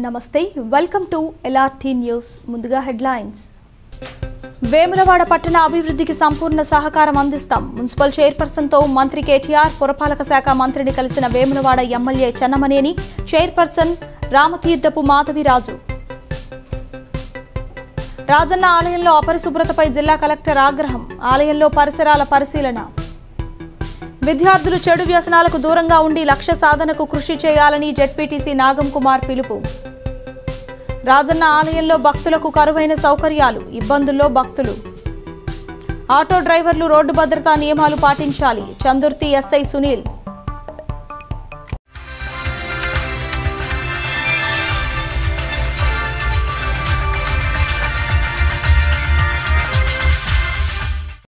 నమస్తే welcome to LRT news ముందుగా headlines Vemulawada పట్టణ అభివృద్ధికి సంపూర్ణ సహకారం అందిస్తాం మున్సిపల్ చైర్పర్సన్తో మంత్రి కేటీఆర్ పురపాలక శాఖ మంత్రిని కలిసిన వేములవాడ ఎమ్మెల్యే చెన్నమనేని చైర్పర్సన్ రామతీర్థపు మాధవిరాజు రాజన్న ఆలయంలో అపరిశుభ్రతపై జిల్లా కలెక్టర్ ఆగ్రహం ఆలయంలో పరిసరాల పరిశీలన విద్యార్థులు చెడు వ్యసనాలకు దూరంగా ఉండి లక్ష్య సాధనకు కృషి చేయాలని జెడ్పీటీసీ నాగం కుమార్ పిలుపు రాజన్న ఆలయంలో భక్తులకు కరువైన సౌకర్యాలు ఇబ్బందుల్లో భక్తులు ఆటో డ్రైవర్లు రోడ్డు భద్రతా నియమాలు పాటించాలి చందుర్తి ఎస్ఐ సునీల్